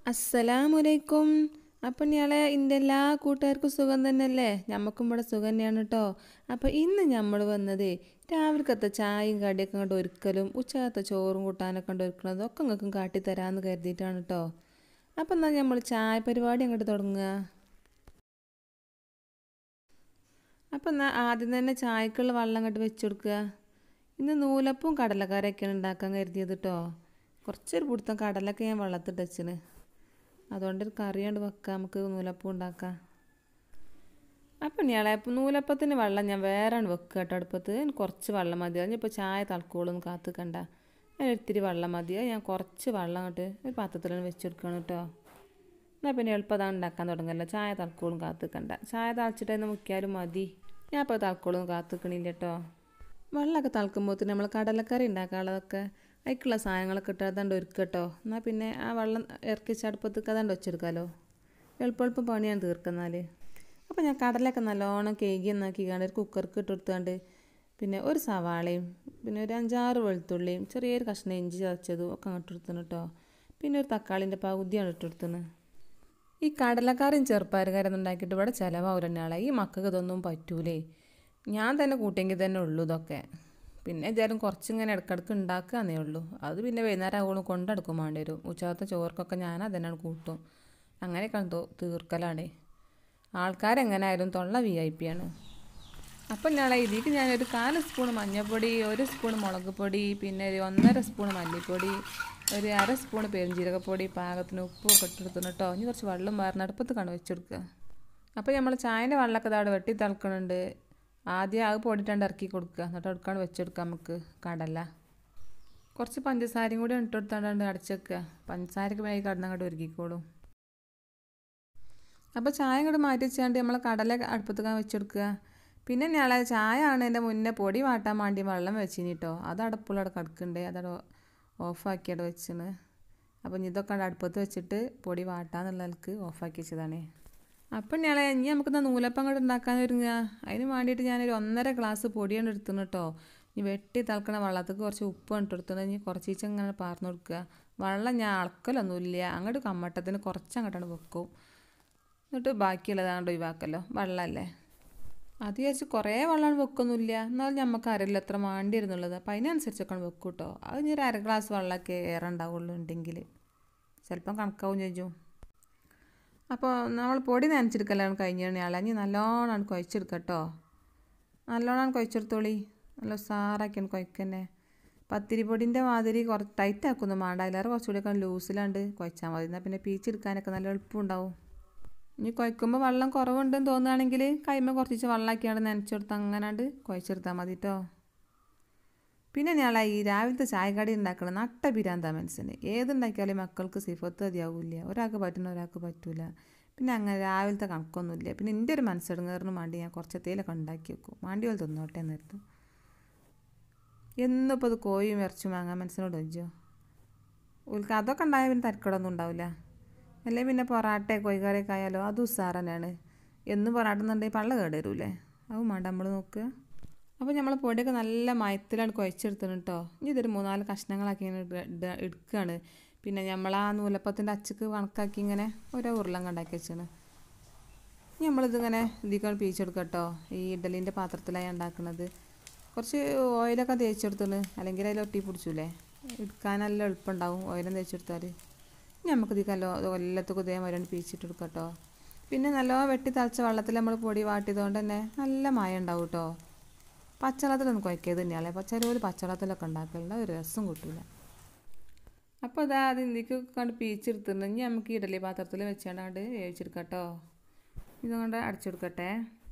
അസ്സലാമലൈക്കും അപ്പം ഞാളെ എൻ്റെ എല്ലാ കൂട്ടുകാർക്കും സുഖം തന്നെയല്ലേ ഞമ്മക്കും ഇവിടെ സുഖം തന്നെയാണ് കേട്ടോ അപ്പം ഇന്ന് നമ്മൾ വന്നത് രാവിലത്തെ ചായയും കടിയൊക്കെ കണ്ട് ഒരുക്കലും ഉച്ചകത്തെ ചോറും കൂട്ടാനൊക്കെ കണ്ട് ഒരുക്കണതും ഒക്കെ നിങ്ങൾക്കും കാട്ടിത്തരാമെന്ന് കരുതിയിട്ടാണ് കേട്ടോ അപ്പം എന്നാൽ നമ്മൾ ചായ പരിപാടി അങ്ങോട്ട് തുടങ്ങുക അപ്പം എന്നാൽ ആദ്യം തന്നെ ചായക്കുള്ള വെള്ളം അങ്ങോട്ട് വെച്ച് കൊടുക്കുക ഇന്ന് നൂലപ്പവും കടലക്കറിയൊക്കെയാണ് ഉണ്ടാക്കാൻ കരുതിയത് കേട്ടോ കുറച്ചൊരു പിടുത്തം കടലൊക്കെ ഞാൻ വെള്ളത്തിട്ട് വെച്ചിന് അതുകൊണ്ട് ഒരു കറി കൊണ്ട് വെക്കാം നമുക്ക് നൂലപ്പം ഉണ്ടാക്കാം അപ്പം ഞാളെ നൂലപ്പത്തിന് വെള്ളം ഞാൻ വേറെ വെക്കുക കേട്ടോ അടുപ്പത്ത് എനിക്ക് കുറച്ച് വെള്ളം മതി അതിനിപ്പോൾ ചായ തളക്കോളൊന്നും കാത്ത് കണ്ട ഞാൻ ഒത്തിരി വെള്ളം മതി അത് ഞാൻ കുറച്ച് വെള്ളം അങ്ങോട്ട് ഒരു പാത്രത്തിൽ വെച്ച് കൊടുക്കണം കേട്ടോ എന്നാൽ പിന്നെ എളുപ്പം അതാണ് ഉണ്ടാക്കാൻ തുടങ്ങല്ലോ ചായ തളക്കോളും കാത്ത് കണ്ട ചായ തളച്ചിട്ട് തന്നെ മുക്കിയാലും മതി ഞാൻ ഇപ്പോൾ തളക്കോളും കാത്ത് നിൽക്കണില്ല കേട്ടോ വെള്ളമൊക്കെ തിളക്കുമ്പോഴത്തേന് നമ്മൾ കടലക്കറി ഉണ്ടാക്കാനുള്ളതൊക്കെ അതിക്കുള്ള സാധനങ്ങളൊക്കെ ഇട്ട് അതാണ്ട് ഒരുക്കട്ടോ എന്നാൽ പിന്നെ ആ വെള്ളം ഇറക്കി ചടുപ്പത്തേക്ക് അതാണ്ട് വെച്ചെടുക്കാമല്ലോ എളുപ്പം എളുപ്പം പണിയാണ് തീർക്കുന്നാൽ അപ്പോൾ ഞാൻ കടലൊക്കെ നല്ലോണം കേകി എന്നാക്കി കണ്ട് ഒരു കുക്കർക്ക് ഇട്ട് കൊടുത്താണ്ട് പിന്നെ ഒരു സവാളയും പിന്നെ ഒരു അഞ്ചാറ് വെളുത്തുള്ളിയും ചെറിയൊരു കഷ്ണം ഇഞ്ചി ചതച്ചതും ഒക്കെ അങ്ങോട്ട് എടുത്തുന്നു കേട്ടോ പിന്നെ ഒരു തക്കാളിൻ്റെ പകുതിയാണ് ഇട്ട് കൊടുത്തുന്നത് ഈ കടലക്കറിയും ചെറുപ്പയറുകാരൊന്നും ഉണ്ടാക്കിയിട്ട് ഇവിടെ ചിലവാവില്ല തന്നെയാളെ ഈ മക്കൾക്ക് ഇതൊന്നും പറ്റൂലേ ഞാൻ തന്നെ കൂട്ടിയെങ്കിൽ തന്നെ ഉള്ളൂ ഇതൊക്കെ പിന്നെ ഏതായാലും കുറച്ചിങ്ങനെ ഇടക്കിടക്ക് ഉണ്ടാക്കുകയെന്നേ ഉള്ളൂ അത് പിന്നെ വൈകുന്നേരം ആവുമ്പോൾ കൊണ്ടെടുക്കും വേണ്ടി വരും ഉച്ചകത്തെ ചോർക്കൊക്കെ ഞാൻ അതന്നെയാണ് കൂട്ടും അങ്ങനെയൊക്കെ തോ തീർക്കലാണ് ആൾക്കാരെങ്ങനെയായാലും തൊള്ള വി ഐ പി ആണ് അപ്പം ഞാൻ ഇതിലേക്ക് ഞാനൊരു കാല് സ്പൂൺ മഞ്ഞൾപ്പൊടി ഒരു സ്പൂൺ മുളക് പൊടി പിന്നെ ഒരു ഒന്നര സ്പൂൺ മല്ലിപ്പൊടി ഒരു അര സ്പൂൺ പെരുംജീരകപ്പൊടി പാകത്തിന് ഉപ്പും ഒക്കെ ഇട്ടെടുത്തുന്നു കേട്ടോ ഇനി കുറച്ച് വെള്ളം മാറുന്ന അടുപ്പത്ത് കണ വെച്ചെടുക്കുക അപ്പോൾ നമ്മൾ ചായൻ്റെ വെള്ളമൊക്കെ അവിടെ വെട്ടി തിളക്കണുണ്ട് ആദ്യം അത് പൊടിയിട്ടാണ്ട് ഇറക്കി കൊടുക്കുക എന്നിട്ട് എടുക്കാണ്ട് വെച്ചെടുക്കുക നമുക്ക് കടല കുറച്ച് പഞ്ചസാരയും കൂടി ഇട്ട് കൊടുത്താണ്ട് അടച്ചു വെക്കുക പഞ്ചസാരക്ക് വേഗം കടന്നങ്ങോട്ട് ഒരുക്കിക്കോളും അപ്പോൾ ചായ ഇങ്ങോട്ട് മാറ്റി വെച്ചാണ്ട് നമ്മൾ കടല അടുപ്പത്തേക്കാൻ വെച്ചെടുക്കുക പിന്നെ ഞാൻ ചായ ആണ് എൻ്റെ മുന്നേ പൊടി വാട്ടാൻ വേണ്ടി വെള്ളം വെച്ചിനി കേട്ടോ അത് അടുപ്പുള്ളവിടെ കിടക്കണ്ടേ അതവിടെ ഓഫാക്കിയത് വെച്ചിന് അപ്പം ഇതൊക്കെ അടുപ്പത്ത് വെച്ചിട്ട് പൊടി വാട്ടാന്നുള്ളവർക്ക് ഓഫാക്കി വെച്ചതാണേ അപ്പം ഞാൻ ഇനി നമുക്ക് നൂലപ്പം കൂടെ ഉണ്ടാക്കാൻ ഒരുങ്ങുക അതിന് വേണ്ടിയിട്ട് ഞാനൊരു ഒന്നര ഗ്ലാസ് പൊടിയാണ് എടുത്തുന്നു കേട്ടോ ഇനി വെട്ടി തിളക്കണ വെള്ളത്തേക്ക് കുറച്ച് ഉപ്പ് ഇട്ട് എടുത്തുന്നത് ഇനി കുറച്ച് ഈച്ച ഇങ്ങനെ പാർന്നു കൊടുക്കുക വെള്ളം ഞാൻ അളക്കലൊന്നുമില്ല അങ്ങോട്ട് കമ്മട്ടത്തിന് കുറച്ച് അങ്ങോട്ടാണ് വെക്കും എന്നിട്ട് ബാക്കിയുള്ളതാണ്ട് ഒഴിവാക്കല്ലോ വെള്ളമല്ലേ അത് വിചാരിച്ച് കുറേ വെള്ളം വെക്കൊന്നുമില്ല എന്നാലും നമുക്ക് അറിയില്ല എത്ര മാണ്ടി വരുന്നുള്ളത് അപ്പം അതിനനുസരിച്ചൊക്കെ വെക്കും കേട്ടോ അത് ഇനി ഒരു അര ഗ്ലാസ് വെള്ളമൊക്കെ ഏറെ ഉണ്ടാവുള്ളൂ ഉണ്ടെങ്കിൽ ചിലപ്പം കണക്കാവും ചോദിച്ചു അപ്പോൾ നമ്മൾ പൊടി നനച്ചെടുക്കലാണ് കഴിഞ്ഞാണ് ഇളഞ്ഞ് നല്ലോണം കുഴച്ചെടുക്കുക കേട്ടോ നല്ലോണം കുഴച്ചെടുത്തോളി നല്ല ഉസാറാക്കിയാണ് കുഴക്കന്നെ പത്തിരി പൊടിൻ്റെ മാതിരി കുറച്ച് ടൈറ്റ് ആക്കുന്നു വേണ്ട അതിലേറെ കുറച്ചുകൂടിയൊക്കെ ലൂസിലാണ്ട് കുഴച്ചാൽ മതി എന്നാൽ പിന്നെ പീച്ചെടുക്കാനൊക്കെ നല്ല എളുപ്പമുണ്ടാവും ഇനി കുഴക്കുമ്പോൾ വെള്ളം കുറവുണ്ടെന്ന് തോന്നുകയാണെങ്കിൽ കൈമ കുറച്ച് വെള്ളമാക്കിയാണ് നനച്ചെടുത്ത് അങ്ങനാണ്ട് കുഴച്ചെടുത്താൽ മതി കേട്ടോ പിന്നെ ഞാളെ ഈ രാവിലത്തെ ചായക്കടി ഉണ്ടാക്കണം നട്ട പിരാന്താ മനസ്സിന് ഏതുണ്ടാക്കിയാലും മക്കൾക്ക് സിഫത്ത് മതിയാവില്ല ഒരാൾക്ക് പറ്റുന്ന ഒരാൾക്ക് പറ്റൂല പിന്നെ അങ്ങനെ രാവിലത്തെ കണക്കൊന്നുമില്ല പിന്നെ എൻ്റെ ഒരു മനസ്സെടുങ്ങേറിന് വേണ്ടി ഞാൻ കുറച്ചത്തേലൊക്കെ ഉണ്ടാക്കി വെക്കും മാണ്ടി പോലെ തിന്നോട്ടെ എന്നിരുന്നു എന്നിപ്പോൾ അത് കോയും ഇറച്ചും വാങ്ങാൻ മനസ്സിനോട് വെച്ചോ ഉൽക്ക് അതൊക്കെ ഉണ്ടായാൽ പിന്നെ തരക്കടൊന്നും ഉണ്ടാവില്ല അല്ലെങ്കിൽ പിന്നെ പൊറാട്ട കോഴിക്കറിയൊക്കെ ആയാലോ അതും ഉസാർ തന്നെയാണ് എന്നും പൊറാട്ട എന്നുണ്ടെങ്കിൽ പള്ള കേടരൂലേ അതും വേണ്ട നമ്മൾ നോക്കുക അപ്പോൾ നമ്മൾ പൊടിയൊക്കെ നല്ല മയത്തിലാണ് കുഴച്ചെടുത്തത് കേട്ടോ ഇനി ഇതൊരു മൂന്നാല് കഷ്ണങ്ങളാക്കി ഇങ്ങനെ എടുക്കുകയാണ് പിന്നെ നമ്മൾ ആ നൂലപ്പത്തിൻ്റെ അച്ചക്ക് കണക്കാക്കി ഇങ്ങനെ ഓരോ ഉരുളങ്ങ ഉണ്ടാക്കി വെച്ചാണ് നമ്മളിതിങ്ങനെ ഇതിക്കാണ് പീച്ചെടുക്കുക കേട്ടോ ഈ ഇഡലീൻ്റെ പാത്രത്തിലാണ് ഉണ്ടാക്കുന്നത് കുറച്ച് ഓയിലൊക്കെ തേച്ചെടുത്തിന് അല്ലെങ്കിൽ അതിൽ ഒട്ടി പിടിച്ചൂലേ എടുക്കാൻ നല്ല എളുപ്പമുണ്ടാവും ഓയിലും തേച്ചെടുത്താൽ ഇനി നമുക്ക് ഇതിക്കല്ലോ കൊല്ലത്തൊക്കെ ഇതേ മരം പീച്ചിട്ടെടുക്കാം കേട്ടോ പിന്നെ നല്ലോണം വെട്ടി തളച്ച വെള്ളത്തിൽ നമ്മൾ പൊടി വാട്ടിയതുകൊണ്ട് തന്നെ നല്ല മയം ഉണ്ടാവും കേട്ടോ പച്ചവെള്ളത്തിലൊന്നും കുഴക്കിയത് തന്നെയാളെ ചിലവർ പച്ചവെള്ളത്തിലൊക്കെ ഉണ്ടാക്കലുണ്ട് ഒരു രസം കിട്ടില്ല അപ്പോൾ ഇതാ അത് ഇന്ത്യക്ക് കണ്ട് പീച്ചെടുത്തിട്ടുണ്ടെങ്കിൽ നമുക്ക് ഇഡലി പാത്രത്തിൽ വെച്ചാണ്ട് വേവിച്ചെടുക്കാം കേട്ടോ ഇതുകൊണ്ട് അടച്ചെടുക്കട്ടെ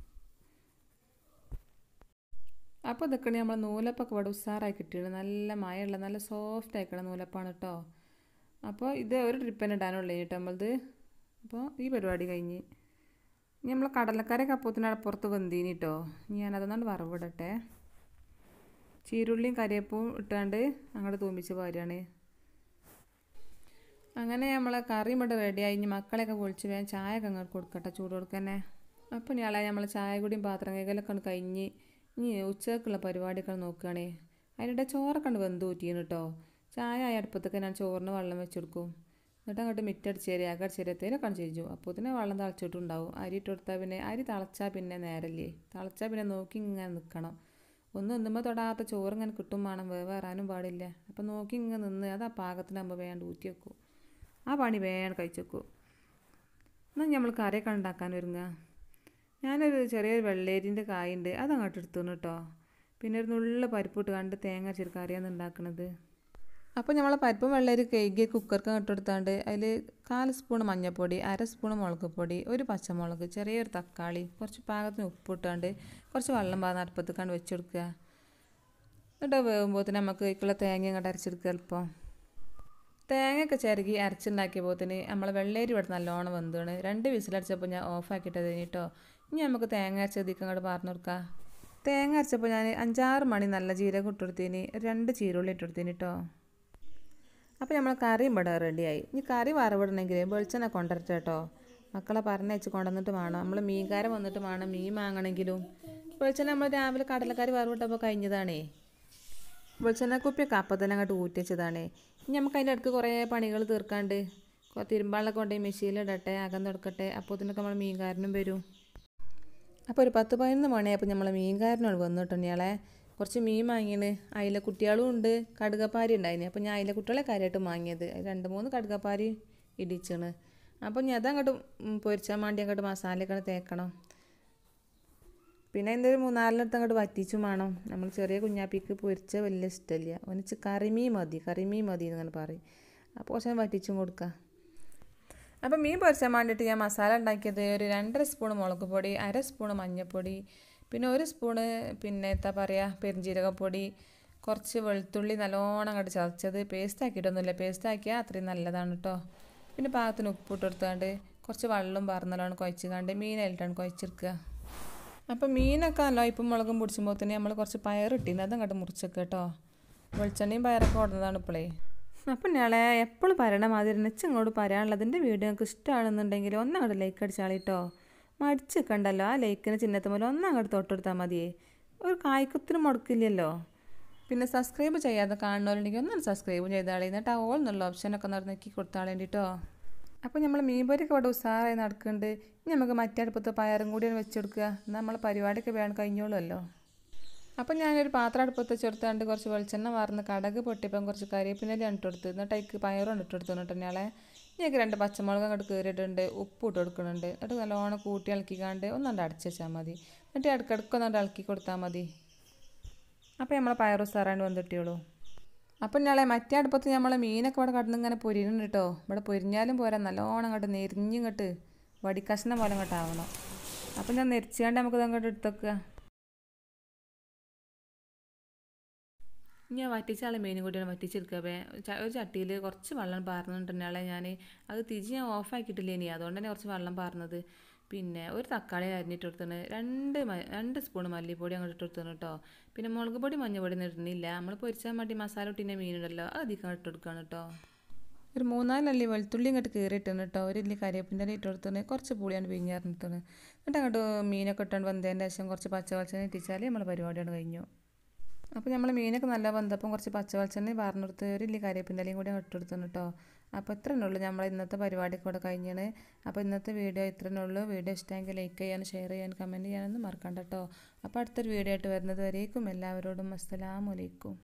അപ്പോൾ ഇതൊക്കെ നമ്മൾ നൂലപ്പൊക്കെ ഇവിടെ ഉസാറായി കിട്ടിയിട്ട് നല്ല മയമുള്ള നല്ല സോഫ്റ്റ് ആയിക്കണ നൂലപ്പാണ് കേട്ടോ അപ്പോൾ ഇത് ഒരു ട്രിപ്പിന് ഇടാനുള്ളൂ കേട്ടോ നമ്മളത് അപ്പോൾ ഈ പരിപാടി കഴിഞ്ഞ് ഇനി നമ്മൾ കടലക്കരയൊക്കെ അപ്പത്തിന് അപ്പുറത്ത് വെന്തീനി കേട്ടോ ഞാനതൊന്നാണ്ട് വറവിടട്ടെ ചീരുള്ളിയും കരിയപ്പും ഇട്ടാണ്ട് അങ്ങോട്ട് തൂമിച്ച് പോരുകയാണ് അങ്ങനെ നമ്മളെ കറി ഇവിടെ റെഡിയായി ഇനി മക്കളെയൊക്കെ പൊളിച്ച് വേഗം ചായ ഒക്കെ അങ്ങോട്ട് കൊടുക്കട്ടെ ചൂട് കൊടുക്കന്നെ അപ്പോൾ ഞാളെ നമ്മൾ ചായ കൂടിയും പാത്രം കൈകലൊക്കെ കഴിഞ്ഞ് ഇനി ഉച്ചക്കുള്ള പരിപാടിയൊക്കെ നോക്കുകയാണേ അതിനിടെ ചോറൊക്കെ ഉണ്ട് വെന്ത് ഊറ്റിയാണ് കേട്ടോ ചായ ആയ അടുപ്പത്തൊക്കെ ഞാൻ ചോറിന് വെള്ളം വെച്ചെടുക്കും എന്നിട്ട് അങ്ങോട്ട് മിറ്റടിച്ച് തരിക അകടിച്ച് തരത്തേനൊക്കെ ചെയ്തു അപ്പോൾ തന്നെ വെള്ളം തിളച്ചിട്ടുണ്ടാവും അരി ഇട്ട് കൊടുത്താൽ പിന്നെ അരി തിളച്ചാൽ പിന്നെ നേരല്ലേ തിളച്ചാൽ പിന്നെ നോക്കി ഇങ്ങനെ നിൽക്കണം ഒന്നും ഒന്നുമ്പോൾ തൊടാത്ത ചോറ് ഇങ്ങനെ കിട്ടും വേണം വേറാനും പാടില്ല അപ്പം നോക്കി ഇങ്ങനെ നിന്ന് അത് ആ പാകത്തിനാകുമ്പോൾ വേണ്ട ഊറ്റി വെക്കും ആ പണി വേണം കഴിച്ച് വെക്കും എന്നാൽ നമ്മൾ കറിയൊക്കെ ഉണ്ടാക്കാൻ ഒരുങ്ങുക ഞാനൊരു ചെറിയൊരു വെള്ളേരിൻ്റെ കായുണ്ട് അത് അങ്ങോട്ട് എടുത്തു കേട്ടോ പിന്നെ ഒരു നുള്ള പരിപ്പിട്ട് കണ്ട് തേങ്ങ അരച്ചൊരു കറിയാണ് ഉണ്ടാക്കുന്നത് അപ്പോൾ നമ്മൾ പരിപ്പും വെള്ളരി കഴുകി കുക്കർക്ക് ഇട്ടെടുത്താണ്ട് അതിൽ കാൽ സ്പൂൺ മഞ്ഞൾപ്പൊടി അര സ്പൂൺ മുളക് പൊടി ഒരു പച്ചമുളക് ചെറിയൊരു തക്കാളി കുറച്ച് പാകത്തിന് ഉപ്പിട്ടാണ്ട് കുറച്ച് വെള്ളം പാകുന്ന അടുപ്പത്തേക്കാണ്ട് വെച്ചെടുക്കുക എന്നിട്ട് വേകുമ്പോഴത്തേന് നമുക്ക് ഇതിക്കുള്ള തേങ്ങ അങ്ങോട്ട് അരച്ചെടുക്കുക എളുപ്പം തേങ്ങയൊക്കെ ചിരകി അരച്ചുണ്ടാക്കിയപ്പോത്തിന് നമ്മളെ വെള്ളേരി ഇവിടെ നല്ലോണം വെന്താണ് രണ്ട് വിസിലടിച്ചപ്പോൾ ഞാൻ ഓഫാക്കിയിട്ടത് കേട്ടോ ഇനി നമുക്ക് തേങ്ങ അരച്ചതിക്ക് അങ്ങോട്ട് പറഞ്ഞു കൊടുക്കാം തേങ്ങ അരച്ചപ്പോൾ ഞാൻ അഞ്ചാറ് മണി നല്ല ജീരകം ഇട്ടെടുത്തിന് രണ്ട് ചീരുള്ളി ഇട്ടെടുത്തിന് കേട്ടോ അപ്പോൾ നമ്മൾ കറിയും ഇവിടെ റെഡിയായി ഇനി കറി വറവിടണമെങ്കിൽ വെളിച്ചെണ്ണ കൊണ്ടുവരട്ടെ കേട്ടോ മക്കളെ പറഞ്ഞയച്ച് കൊണ്ടുവന്നിട്ട് വേണം നമ്മൾ മീൻകാരൻ വന്നിട്ട് വേണം മീൻ വാങ്ങണമെങ്കിലും വെളിച്ചെണ്ണ നമ്മൾ രാവിലെ കടലക്കറി വറവിട്ടപ്പോൾ കഴിഞ്ഞതാണേ വെളിച്ചെണ്ണ കുപ്പിയൊക്കെ അപ്പം തന്നെ അങ്ങോട്ട് ഊറ്റിച്ചതാണേ ഇനി നമുക്ക് അതിൻ്റെ അടുക്ക് കുറേ പണികൾ തീർക്കാണ്ട് തിരുമ്പാളൊക്കെ കൊണ്ടുപോയി മെഷീനിലിടട്ടെ അകം തുടക്കട്ടെ അപ്പോൾ ഇതിനൊക്കെ നമ്മൾ മീൻകാരനും വരും അപ്പോൾ ഒരു പത്ത് പതിനൊന്ന് മണിയായപ്പോൾ നമ്മൾ മീൻകാരനോട് വന്നിട്ടുണ്ട് ഇയാളെ കുറച്ച് മീൻ വാങ്ങിയാണ് അയില കുട്ടികളും ഉണ്ട് കടുകപ്പാരി ഉണ്ടായിന് അപ്പോൾ ഞാൻ അയില കുട്ടികളെ കാര്യമായിട്ട് വാങ്ങിയത് രണ്ട് മൂന്ന് കടുകപ്പാരി ഇടിച്ചാണ് അപ്പോൾ ഞാൻ അതങ്ങോട്ട് പൊരിച്ചാൽ വേണ്ടി അങ്ങോട്ട് മസാലയൊക്കെ തേക്കണം പിന്നെ അതിൻ്റെ ഒരു മൂന്നാലിനടുത്ത് അങ്ങോട്ട് വറ്റിച്ചും വേണം നമ്മൾ ചെറിയ കുഞ്ഞാപ്പിക്ക് പൊരിച്ച വലിയ ഇഷ്ടമില്ല ഒന്നിച്ച് കറിമീൻ മതി കറിമീൻ മതി എന്നങ്ങനെ പറയും അപ്പോൾ കുറച്ച് വറ്റിച്ചും കൊടുക്കുക അപ്പോൾ മീൻ പൊരിച്ചാൻ വേണ്ടിയിട്ട് ഞാൻ മസാല ഉണ്ടാക്കിയത് ഒരു രണ്ടര സ്പൂൺ മുളക് പൊടി അര സ്പൂൺ മഞ്ഞൾപ്പൊടി പിന്നെ ഒരു സ്പൂണ് പിന്നെ എന്താ പറയുക പെരിഞ്ജീരകപ്പൊടി കുറച്ച് വെളുത്തുള്ളി നല്ലോണം അങ്ങോട്ട് ചതച്ചത് പേസ്റ്റ് ആക്കിയിട്ടൊന്നുമില്ല പേസ്റ്റ് ആക്കിയാൽ അത്രയും നല്ലതാണ് കേട്ടോ പിന്നെ പാകത്തിന് ഉപ്പിട്ട് കൊടുത്താണ്ട് കുറച്ച് വെള്ളം പറന്നല്ലോണം കുഴച്ച് കണ്ട് മീനായിട്ടാണ് കുഴച്ചെടുക്കുക അപ്പോൾ മീനൊക്കെ നല്ല ഇപ്പം മുളകും പിടിച്ചുമ്പോൾ തന്നെ നമ്മൾ കുറച്ച് പയറിട്ടിന് അത് അങ്ങോട്ട് മുറിച്ചൊക്കെ കേട്ടോ വെളിച്ചെണ്ണയും പയറൊക്കെ ഓടുന്നതാണ് ഇപ്പോഴേ അപ്പം ഞാളെ എപ്പോഴും പറയണ മാതിരി നെച്ച് ഇങ്ങോട്ട് പറയാനുള്ളതിൻ്റെ വീഡിയോ നിങ്ങൾക്ക് ഇഷ്ടമാണെന്നുണ്ടെങ്കിൽ ഒന്നങ്ങോട്ട് ലൈക്ക് അടിച്ചാളിട്ടോ മടിച്ച് കണ്ടല്ലോ ആ ലൈക്കിന് ചിഹ്നത്തുമ്പോൾ ഒന്നങ്ങോട്ട് തൊട്ടെടുത്താൽ മതിയേ ഒരു കായ്ക്കുത്തിന് മുടക്കില്ലല്ലോ പിന്നെ സബ്സ്ക്രൈബ് ചെയ്യാതെ കാണുന്നവരുണ്ടെങ്കിൽ ഒന്നും സബ്സ്ക്രൈബ് ചെയ്താളി എന്നിട്ട് ആ ഓൾ എന്നുള്ള ഓപ്ഷനൊക്കെ ഒന്ന് നോക്കി കൊടുത്താൽ വേണ്ടിട്ടോ അപ്പോൾ നമ്മൾ മീൻപൊരിയൊക്കെ ഇവിടെ ഉസാറായി നടക്കുന്നുണ്ട് ഇനി നമുക്ക് മറ്റേ അടുപ്പത്ത് പയറും കൂടി വെച്ചെടുക്കുക എന്നാൽ നമ്മളെ പരിപാടിയൊക്കെ വേണം കഴിഞ്ഞോളുമല്ലോ അപ്പം ഞാനൊരു പാത്രം അടുപ്പത്ത് ചെറുത്താണ്ട് കുറച്ച് വെളിച്ചെണ്ണ വാർന്ന് കടക് പൊട്ടിയപ്പം കുറച്ച് കരിവേപ്പിൻ്റെ ഇട്ട് കൊടുത്ത് എന്നിട്ട് അതിക്ക് പയറും ഇട്ട് കൊടുത്തു എന്നിട്ട് ഞാളെ ഞങ്ങൾക്ക് രണ്ട് പച്ചമുളക് അങ്ങോട്ട് കയറിയിട്ടുണ്ട് ഉപ്പ് ഇട്ട് കൊടുക്കുന്നുണ്ട് എന്നിട്ട് നല്ലോണം കൂട്ടി ഇളക്കിക്കാണ്ട് ഒന്നുകൊണ്ട് അടച്ച് വെച്ചാൽ മതി എന്നിട്ട് ഇടയ്ക്കിടയ്ക്ക് ഒന്നുകൊണ്ട് ഇളക്കി കൊടുത്താൽ മതി അപ്പോൾ നമ്മളെ പയറ് ഉസാറാണ്ട് വന്നിട്ടുള്ളൂ അപ്പം ഞാളെ മറ്റേ അടുപ്പത്ത് നമ്മളെ മീനൊക്കെ ഇവിടെ കടന്ന് ഇങ്ങനെ പൊരിയുന്നുണ്ട് കേട്ടോ ഇവിടെ പൊരിഞ്ഞാലും പോരാ നല്ലോണം അങ്ങോട്ട് നെരിഞ്ഞിങ്ങോട്ട് വടിക്കഷ്ണം പോലെ അങ്ങോട്ട് ആവണം അപ്പം ഞാൻ നെരിച്ചാണ്ട് നമുക്കിത് അങ്ങോട്ട് എടുത്തേക്കുക ഞാൻ വറ്റിച്ചാളെ മീനും കൂടിയാണ് വറ്റിച്ചെടുക്കുക ഒരു ചട്ടിയിൽ കുറച്ച് വെള്ളം പാർന്നിട്ടുണ്ടാളെ ഞാൻ അത് തിരിച്ച് ഞാൻ ഓഫാക്കിയിട്ടില്ല ഇനി അതുകൊണ്ട് തന്നെ കുറച്ച് വെള്ളം പാർന്നത് പിന്നെ ഒരു തക്കാളി അരിഞ്ഞിട്ട് കൊടുത്തിന് രണ്ട് രണ്ട് സ്പൂൺ മല്ലിപ്പൊടി അങ്ങോട്ട് ഇട്ട് കൊടുത്തിന് കേട്ടോ പിന്നെ മുളക് പൊടി മഞ്ഞൾപ്പൊടി ഒന്നും ഇടുന്നില്ല നമ്മൾ പൊരിച്ചാൽ വേണ്ടി മസാല ഇട്ടിൻ്റെ മീനുണ്ടല്ലോ അത് അധികം ഇട്ട് കൊടുക്കുകയാണ് കേട്ടോ ഒരു മൂന്നാലല്ലി വെളുത്തുള്ളി ഇങ്ങോട്ട് കയറിയിട്ടാണ് കേട്ടോ ഒരു ഇല്ലി കരിവേപ്പിൻ്റെ ഇട്ട് കൊടുത്തിന് കുറച്ച് പുളിയാണ് പിഞ്ഞറിഞ്ഞിട്ടാണ് എന്നിട്ട് അങ്ങോട്ട് മീനൊക്കെ ഇട്ടുകൊണ്ട് വന്നതിൻ്റെ ശേഷം കുറച്ച് പച്ച വെളിച്ചെണ്ണ ഇട്ടിച്ചാൽ നമ്മൾ പരിപാടിയാണ് കഴിഞ്ഞു അപ്പോൾ നമ്മൾ മീനൊക്കെ നല്ല വന്നപ്പം കുറച്ച് പച്ച വെളിച്ചെണ്ണ പറഞ്ഞെടുത്ത് ഒരു ഇല്ലി കരിവേപ്പിൻ്റെ ഇലയും കൂടി ഇട്ടെടുത്തു കേട്ടോ അപ്പോൾ ഇത്രേ ഉള്ളൂ നമ്മൾ ഇന്നത്തെ പരിപാടിയൊക്കെ ഇവിടെ കഴിഞ്ഞാണ് അപ്പോൾ ഇന്നത്തെ വീഡിയോ ഇത്രേ ഉള്ളൂ വീഡിയോ ഇഷ്ടമെങ്കിൽ ലൈക്ക് ചെയ്യാനും ഷെയർ ചെയ്യാനും കമൻറ്റ് ചെയ്യാനൊന്നും മറക്കണ്ട കേട്ടോ അപ്പോൾ അടുത്തൊരു വീഡിയോ ആയിട്ട് വരുന്നത് വരേക്കും എല്ലാവരോടും അസ്സലാമലൈക്കും